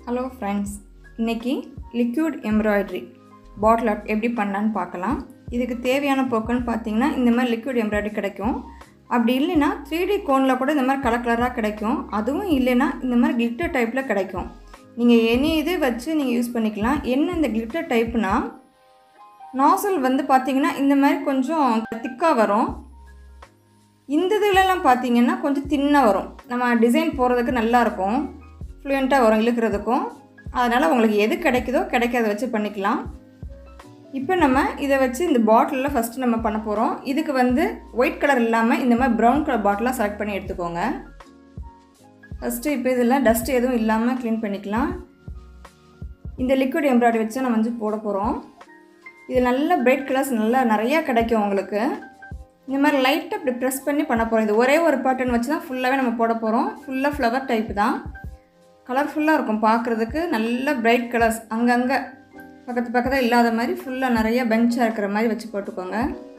hello friends இன்றைக்கி liquid embroidery bottle art எப்படி பண்ணலான்னு பார்க்கலாம் இதுக்கு தேவையான பொருட்கள்னு பார்த்தீங்கன்னா இந்த மாதிரி லிக்விட் எம்ப்ராய்டரி கிடைக்கும் அப்படி இல்லைன்னா த்ரீ டி கோனில் கூட இந்த மாதிரி கலர் கலராக கிடைக்கும் அதுவும் இல்லைன்னா இந்த மாதிரி கிளிட்டர் டைப்பில் கிடைக்கும் நீங்கள் எனி இது வச்சு நீங்கள் யூஸ் பண்ணிக்கலாம் என்ன இந்த கிளிட்டர் டைப்னா நாசல் வந்து பார்த்தீங்கன்னா இந்த மாதிரி கொஞ்சம் திக்காக வரும் இந்த இதுலலாம் பார்த்தீங்கன்னா கொஞ்சம் தின்னாக வரும் நம்ம டிசைன் போடுறதுக்கு நல்லாயிருக்கும் ஃப்ளூயண்ட்டாக வரும் இழுக்கிறதுக்கும் அதனால் உங்களுக்கு எது கிடைக்குதோ கிடைக்காத வச்சு பண்ணிக்கலாம் இப்போ நம்ம இதை வச்சு இந்த பாட்டிலில் ஃபஸ்ட்டு நம்ம பண்ண போகிறோம் இதுக்கு வந்து ஒயிட் கலர் இல்லாமல் இந்த மாதிரி ப்ரௌன் கலர் பாட்டிலாக செலக்ட் பண்ணி எடுத்துக்கோங்க ஃபஸ்ட்டு இப்போ இதில் டஸ்ட் எதுவும் இல்லாமல் க்ளீன் பண்ணிக்கலாம் இந்த லிக்விட் எம்ப்ராய்டரி வச்சு நம்ம வந்து போட போகிறோம் இது நல்ல பிரைட் கலர்ஸ் நல்லா நிறையா கிடைக்கும் உங்களுக்கு இந்த மாதிரி லைட்டாக இப்படி ப்ரெஸ் பண்ணி பண்ண போகிறோம் இது ஒரே ஒரு பேட்டர்ன் வச்சு தான் ஃபுல்லாகவே நம்ம போட போகிறோம் ஃபுல்லாக ஃப்ளவர் டைப் தான் கலர்ஃபுல்லாக இருக்கும் பார்க்குறதுக்கு நல்ல பிரைட் கலர்ஸ் அங்கங்கே பக்கத்து பக்கத்தில் இல்லாத மாதிரி ஃபுல்லாக நிறைய பெஞ்சாக இருக்கிற மாதிரி வச்சு போட்டுக்கோங்க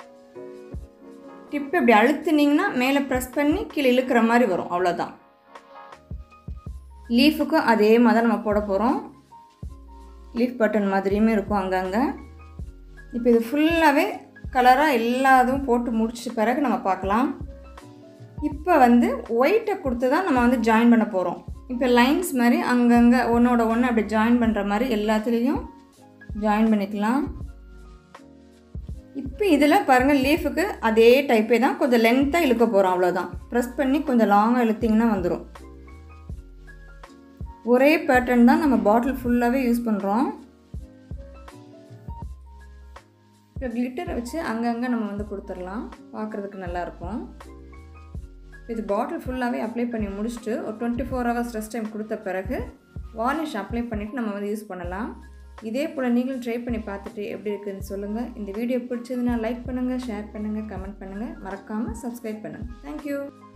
டிப் இப்படி அழுத்துனீங்கன்னா மேலே ப்ரெஸ் பண்ணி கீழே இழுக்கிற மாதிரி வரும் அவ்வளோதான் லீஃபுக்கும் அதே மாதிரி தான் நம்ம போட போகிறோம் லீஃப் பட்டன் மாதிரியுமே இருக்கும் அங்கங்கே இப்போ இது ஃபுல்லாகவே கலராக எல்லாதும் போட்டு முடிச்ச பிறகு நம்ம பார்க்கலாம் இப்போ வந்து ஒயிட்டை கொடுத்து தான் நம்ம வந்து ஜாயின் பண்ண போகிறோம் இப்போ லைன்ஸ் மாதிரி அங்கங்கே ஒன்றோட ஒன்று அப்படி ஜாயின் பண்ணுற மாதிரி எல்லாத்துலேயும் ஜாயின் பண்ணிக்கலாம் இப்போ இதில் பாருங்கள் லீஃபுக்கு அதே டைப்பே தான் கொஞ்சம் லென்த்தாக இழுக்க போகிறோம் அவ்வளோதான் ப்ரெஸ் பண்ணி கொஞ்சம் லாங்காக இழுத்திங்கன்னா வந்துடும் ஒரே பேட்டர்ன் தான் நம்ம பாட்டில் ஃபுல்லாகவே யூஸ் பண்ணுறோம் இப்போ கிளிட்டரை வச்சு அங்கங்கே நம்ம வந்து கொடுத்துடலாம் பார்க்குறதுக்கு நல்லாயிருக்கும் இது பாட்டில் ஃபுல்லாகவே அப்ளை பண்ணி முடிச்சுட்டு ஒரு twenty four hours rest time கொடுத்த பிறகு வார்னிஷ் அப்ளை பண்ணிவிட்டு நம்ம வந்து யூஸ் பண்ணலாம் இதே போல் நீங்களும் ட்ரை பண்ணி பார்த்துட்டு எப்படி இருக்குதுன்னு சொல்லுங்கள் இந்த வீடியோ பிடிச்சதுன்னா லைக் பண்ணுங்கள் ஷேர் பண்ணுங்கள் கமெண்ட் பண்ணுங்கள் மறக்காமல் சப்ஸ்கிரைப் பண்ணுங்கள் தேங்க்யூ